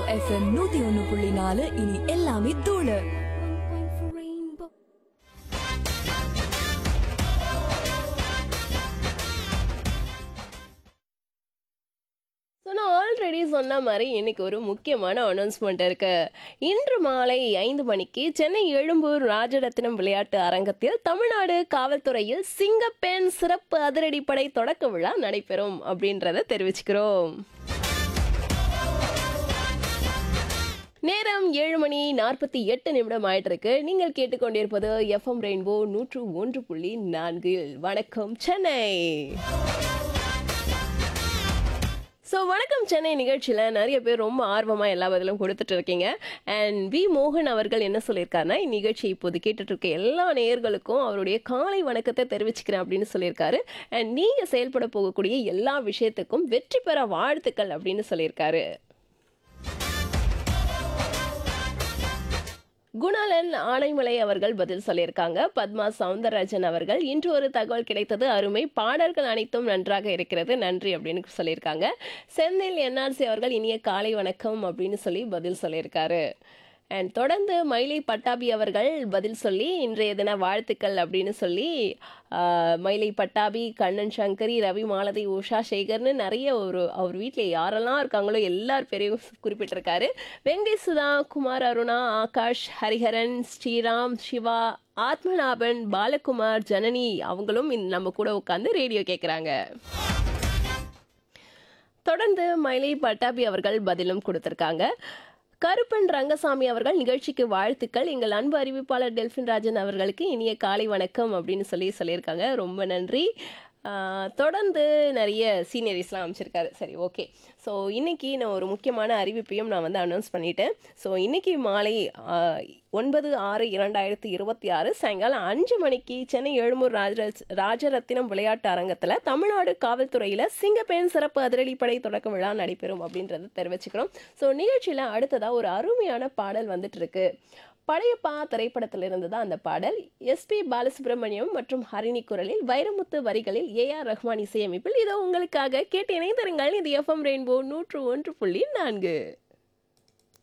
FM நூத்தி ஒண்ணு புள்ளி நாலு இனி எல்லாமே தூளு ஸோ நான் ஆல்ரெடி சொன்ன மாதிரி இன்னைக்கு ஒரு முக்கியமான அனௌன்ஸ்மெண்ட் இருக்கு இன்று மாலை ஐந்து மணிக்கு சென்னை எழும்பூர் ராஜரத்னம் விளையாட்டு அரங்கத்தில் தமிழ்நாடு காவல்துறையில் சிங்கப்பெண் சிறப்பு அதிரடிப்படை தொடக்க விழா நடைபெறும் அப்படின்றத தெரிவிச்சுக்கிறோம் நேரம் ஏழு மணி நாற்பத்தி எட்டு நிமிடம் ஆயிட்டு இருக்கு நீங்கள் கேட்டுக்கொண்டிருப்பது எஃப்எம் ரெயின்போ நூற்று ஒன்று புள்ளி நான்கில் வணக்கம் சென்னை ஸோ வணக்கம் சென்னை நிகழ்ச்சியில் நிறைய பேர் ரொம்ப ஆர்வமாக எல்லா பதிலும் கொடுத்துட்டு இருக்கீங்க அண்ட் வி மோகன் அவர்கள் என்ன சொல்லியிருக்காருன்னா இந்நிகழ்ச்சி இப்போது கேட்டுட்டு இருக்க எல்லா நேயர்களுக்கும் அவருடைய காலை வணக்கத்தை தெரிவிச்சுக்கிறேன் அப்படின்னு சொல்லியிருக்காரு அண்ட் நீங்கள் செயல்பட போகக்கூடிய எல்லா விஷயத்துக்கும் வெற்றி பெற வாழ்த்துக்கள் அப்படின்னு சொல்லியிருக்காரு குணாலன் ஆனைமலை அவர்கள் பதில் சொல்லியிருக்காங்க பத்மா சவுந்தரராஜன் அவர்கள் இன்று ஒரு தகவல் கிடைத்தது அருமை பாடல்கள் அனைத்தும் நன்றாக இருக்கிறது நன்றி அப்படின்னு சொல்லியிருக்காங்க செந்தில் என்ஆர்சி அவர்கள் இனிய காலை வணக்கம் அப்படின்னு சொல்லி பதில் சொல்லியிருக்காரு அண்ட் தொடர்ந்து மயிலை பட்டாபி அவர்கள் பதில் சொல்லி இன்றைய தின வாழ்த்துக்கள் அப்படின்னு சொல்லி ஆஹ், மயிலை பட்டாபி கண்ணன் சங்கரி ரவி மாலதி உஷா சேகர்னு நிறைய ஒரு அவர் வீட்டில் யாரெல்லாம் இருக்காங்களோ எல்லார் பேரையும் குறிப்பிட்டிருக்காரு வெங்கை சுதா குமார் அருணா ஆகாஷ் ஹரிஹரன் ஸ்ரீராம் சிவா ஆத்மநாபன் பாலகுமார் ஜனனி அவங்களும் இந்த- நம்ம கூட உட்காந்து ரேடியோ கேட்குறாங்க தொடர்ந்து மயிலை பட்டாபி அவர்கள் பதிலும் கொடுத்திருக்காங்க கருப்பன் ரங்கசாமி அவர்கள் நிகழ்ச்சிக்கு வாழ்த்துக்கள் எங்கள் அன்பு அறிவிப்பாளர் டெல்பின் ராஜன் அவர்களுக்கு இனிய காலை வணக்கம் அப்படின்னு சொல்லி சொல்லியிருக்காங்க ரொம்ப நன்றி ஆஹ், தொடர்ந்து நிறைய சீனியரிஸ்லாம் அமைச்சிருக்காரு சரி ஓகே ஸோ இன்னைக்கு நான் ஒரு முக்கியமான அறிவிப்பையும் நான் வந்து அனௌன்ஸ் பண்ணிட்டேன் ஸோ இன்னைக்கு மாலை ஆஹ், ஒன்பது ஆறு இரண்டாயிரத்தி இருபத்தி ஆறு சாயங்காலம் அஞ்சு மணிக்கு சென்னை எழும்பூர் ராஜ ராஜரத்தினம் விளையாட்டு அரங்கத்தில் தமிழ்நாடு காவல்துறையில் சிங்கப்பெண் சிறப்பு அதிரடிப்படை தொடக்க விழா நடைபெறும் அப்படின்றத தெரிவிச்சுக்கிறோம் ஸோ நிகழ்ச்சியில் அடுத்ததாக ஒரு அருமையான பாடல் வந்துட்டு இருக்கு பழையப்பா திரைப்படத்தில் இருந்து தான் அந்த பாடல் எஸ்பி பாலசுப்ரமணியம் மற்றும் ஹரிணி குரலில் வைரமுத்து வரிகளில் ஏ ஆர் ரஹ்மான் இசையமைப்பில் இதோ உங்களுக்காக கேட்டு இணைந்திருங்கள் இது எஃப்எம் ரெயின்போ நூற்று ஒன்று புள்ளி நான்கு